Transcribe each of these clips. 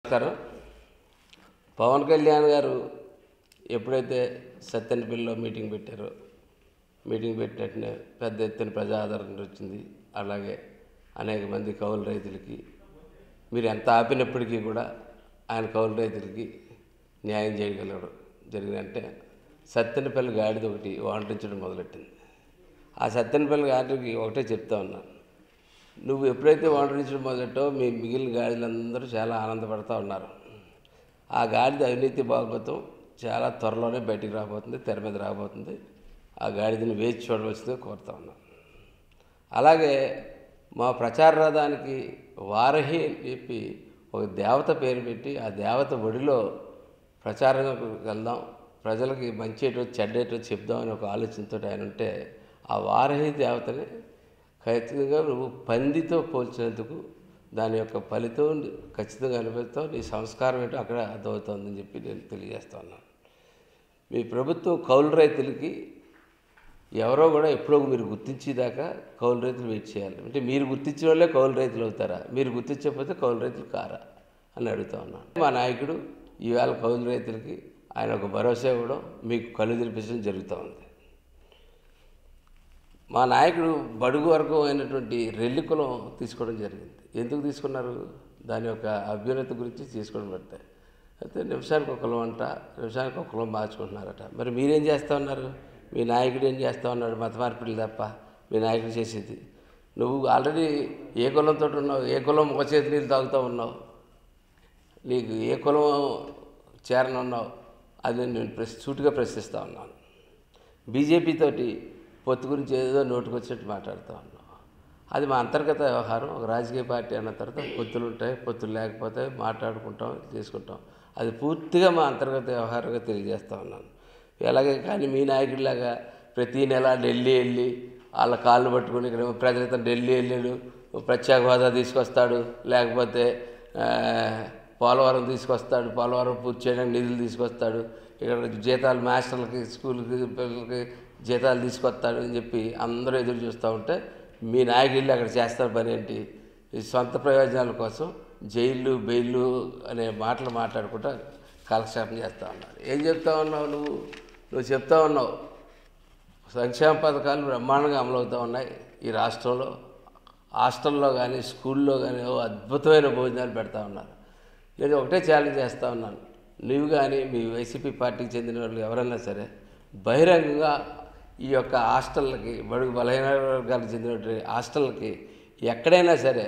నమస్కారం పవన్ కళ్యాణ్ గారు ఎప్పుడైతే సత్యనపల్లిలో మీటింగ్ పెట్టారో మీటింగ్ పెట్టినట్టునే పెద్ద ఎత్తున ప్రజాదరణ వచ్చింది అలాగే అనేక మంది కౌలు రైతులకి మీరు ఎంత ఆపినప్పటికీ కూడా ఆయన కౌలు రైతులకి న్యాయం చేయగలరు జరిగినంటే సత్యనపల్లి గాడిద ఒకటి వాంటించడం మొదలెట్టింది ఆ సత్యనపల్లి గాడికి ఒకటే చెప్తా ఉన్నాను నువ్వు ఎప్పుడైతే వాంటరించడం మొదలెట్టో మీ మిగిలిన గాడిదలందరూ చాలా ఆనందపడతా ఉన్నారు ఆ గాడిద అవినీతి భాగవతం చాలా త్వరలోనే బయటికి రాబోతుంది తెర మీద రాబోతుంది ఆ గాడిదని వేచి చూడవలసిందిగా కోరుతా ఉన్నాను అలాగే మా ప్రచార రథానికి వారహి అని చెప్పి ఒక దేవత పేరు పెట్టి ఆ దేవత ఒడిలో ప్రచారంలోకి వెళ్దాం ప్రజలకి మంచి ఏటో చెడ్డ ఏటో చెప్దామని ఒక ఆలోచనతో ఆయన ఉంటే ఆ వారహి దేవతని ఖచ్చితంగా నువ్వు పందితో పోల్చినందుకు దాని యొక్క ఫలితం ఖచ్చితంగా అనిపిస్తావు నీ సంస్కారం ఏంటో అక్కడ అర్థమవుతుందని చెప్పి నేను తెలియజేస్తా ఉన్నాను మీ ప్రభుత్వం కౌలు రైతులకి ఎవరో కూడా ఎప్పుడో మీరు గుర్తించేదాకా కౌలు రైతులు వెయిట్ చేయాలి అంటే మీరు గుర్తించిన వాళ్ళే కౌలు రైతులు అవుతారా మీరు గుర్తించకపోతే కౌలు రైతులు కారా అని అడుగుతా ఉన్నాను మా నాయకుడు ఈవేళ కౌలు రైతులకి ఆయన ఒక భరోసా ఇవ్వడం మీకు కళ్ళు తెరిపించడం జరుగుతూ ఉంది మా నాయకుడు బడుగు వర్గం అయినటువంటి రెల్లి కులం తీసుకోవడం జరిగింది ఎందుకు తీసుకున్నారు దాని యొక్క అభ్యున్నతి గురించి తీసుకోవడం పడతాయి అయితే నిమిషానికి ఒక కులం అంట నిమిషానికి ఒక కులం మార్చుకుంటున్నారట మరి మీరేం చేస్తా ఉన్నారు మీ నాయకుడు ఏం చేస్తా ఉన్నాడు మత మార్పిడి తప్ప మీ నాయకుడు చేసేది నువ్వు ఆల్రెడీ ఏ కులంతో ఉన్నావు ఏ కులం ఒక చేతి నీళ్ళు తాగుతూ ఉన్నావు నీకు ఏ కులం చేరనున్నావు అది నేను ప్రశ్న సూటిగా ప్రశ్నిస్తూ ఉన్నాను బీజేపీ తోటి పొత్తు గురించి ఏదో నోటుకు వచ్చినట్టు మాట్లాడుతూ ఉన్నాం అది మా అంతర్గత వ్యవహారం ఒక రాజకీయ పార్టీ అన్న తర్వాత పొత్తులు ఉంటాయి పొత్తులు లేకపోతే మాట్లాడుకుంటాం చేసుకుంటాం అది పూర్తిగా మా అంతర్గత వ్యవహారంగా తెలియజేస్తూ ఉన్నాను అలాగే కానీ మీ నాయకుడిలాగా ప్రతీ నెల ఢిల్లీ వెళ్ళి వాళ్ళ కాళ్ళు పట్టుకుని ఇక్కడ ప్రజలతో ఢిల్లీ వెళ్ళాడు ప్రత్యేక హోదా తీసుకొస్తాడు లేకపోతే ఆ, పోలవరం తీసుకొస్తాడు పోలవరం పూర్తి చేయడానికి నిధులు తీసుకొస్తాడు ఇక్కడ జీతాలు మాస్టర్లకి స్కూల్కి పిల్లలకి జీతాలు తీసుకొస్తాడు అని చెప్పి అందరూ ఎదురు చూస్తూ ఉంటే మీ నాయకులు అక్కడ చేస్తారు పని ఏంటి ఈ సొంత ప్రయోజనాల కోసం జైళ్ళు బెయిళ్ళు అనే మాటలు మాట్లాడుకుంటా కాలక్షేపం చేస్తూ ఉన్నారు ఏం చెప్తా ఉన్నావు నువ్వు నువ్వు చెప్తా ఉన్నావు సంక్షేమ పథకాలు బ్రహ్మాండంగా అమలవుతూ ఉన్నాయి ఈ రాష్ట్రంలో హాస్టల్లో కానీ స్కూల్లో కానీ ఓ అద్భుతమైన భోజనాలు పెడతా ఉన్నారు నేను ఒకటే ఛాలెంజ్ చేస్తూ ఉన్నాను నువ్వు కానీ మీ వైసీపీ పార్టీకి చెందిన వాళ్ళు ఎవరైనా సరే బహిరంగంగా ఈ యొక్క హాస్టళ్ళకి బడుగు బలహీన వర్గాలకు చెందినటువంటి హాస్టళ్ళకి ఎక్కడైనా సరే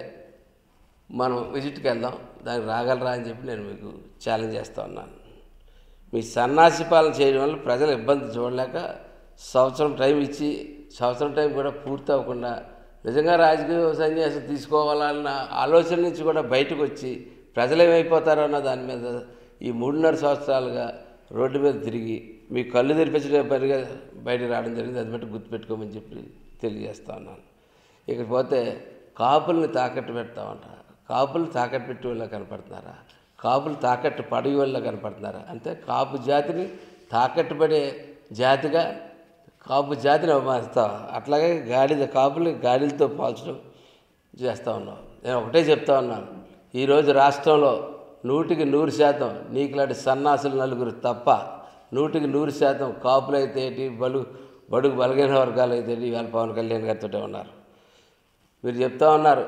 మనం విజిట్కి వెళ్దాం దానికి రాగలరా అని చెప్పి నేను మీకు ఛాలెంజ్ చేస్తూ ఉన్నాను మీ సన్నాసి పాలన చేయడం వల్ల ప్రజలు ఇబ్బంది చూడలేక సంవత్సరం టైం ఇచ్చి సంవత్సరం టైం కూడా పూర్తి అవ్వకుండా నిజంగా రాజకీయ సన్యాసం తీసుకోవాలన్న ఆలోచన నుంచి కూడా బయటకు వచ్చి ప్రజలు ఏమైపోతారో అన్న దాని మీద ఈ మూడున్నర సంవత్సరాలుగా రోడ్డు మీద తిరిగి మీ కళ్ళు తెరిపించడం పనిగా బయటకు రావడం జరిగింది అది బట్టి గుర్తుపెట్టుకోమని చెప్పి తెలియజేస్తా ఉన్నాను ఇకపోతే కాపుల్ని తాకట్టు పెడతామంట కాపులు తాకట్టు పెట్టి వాళ్ళ కనపడుతున్నారా కాపులు తాకట్టు పడి వాళ్ళ కనపడుతున్నారా అంటే కాపు జాతిని తాకట్టు పడే జాతిగా కాపు జాతిని అవమానిస్తావా అట్లాగే గాడిద కాపులు గాడిలతో పోల్చడం చేస్తూ ఉన్నాం నేను ఒకటే చెప్తా ఉన్నాను ఈరోజు రాష్ట్రంలో నూటికి నూరు శాతం నీకులాంటి సన్నాసులు నలుగురు తప్ప నూటికి నూరు శాతం కాపులైతే ఏంటి బలు బడుగు బలగైన వర్గాలు అయితే ఏంటి ఇవాళ పవన్ కళ్యాణ్ గారితో ఉన్నారు మీరు చెప్తా ఉన్నారు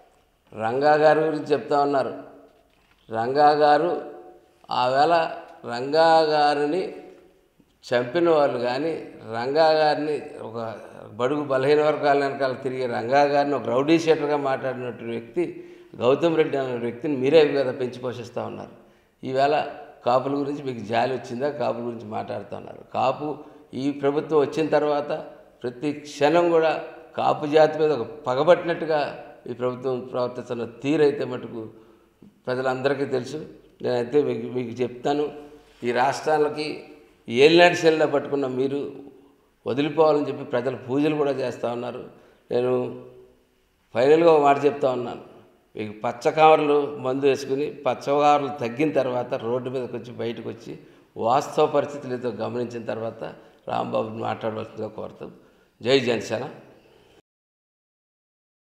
రంగా గారి గురించి చెప్తా ఉన్నారు రంగా గారు ఆవేళ రంగా గారిని చంపిన వాళ్ళు కానీ రంగా గారిని ఒక బడుగు బలహీన వర్గాల వెనకాల తిరిగే రంగా గారిని ఒక రౌడీ షీటర్గా మాట్లాడినటువంటి వ్యక్తి గౌతమ్ రెడ్డి అనే వ్యక్తిని మీరే కదా పెంచి పోషిస్తూ ఉన్నారు ఈవేళ కాపుల గురించి మీకు జాలి వచ్చిందా కాపుల గురించి మాట్లాడుతూ ఉన్నారు కాపు ఈ ప్రభుత్వం వచ్చిన తర్వాత ప్రతి క్షణం కూడా కాపు జాతి మీద ఒక పగబట్టినట్టుగా ఈ ప్రభుత్వం ప్రవర్తిస్తున్న తీరైతే మటుకు ప్రజలందరికీ తెలుసు నేనైతే మీకు మీకు చెప్తాను ఈ రాష్ట్రాలకి ఏలినాటి సెల్లా పట్టుకున్న మీరు వదిలిపోవాలని చెప్పి ప్రజలు పూజలు కూడా చేస్తూ ఉన్నారు నేను ఫైనల్గా ఒక మాట చెప్తా ఉన్నాను మీకు పచ్చకామర్లు మందు వేసుకుని పచ్చకామర్లు తగ్గిన తర్వాత రోడ్డు మీదకి వచ్చి బయటకు వచ్చి వాస్తవ పరిస్థితులు ఏదో గమనించిన తర్వాత రాంబాబుని మాట్లాడవలసిందిగా కోరుతాం జై జనసేన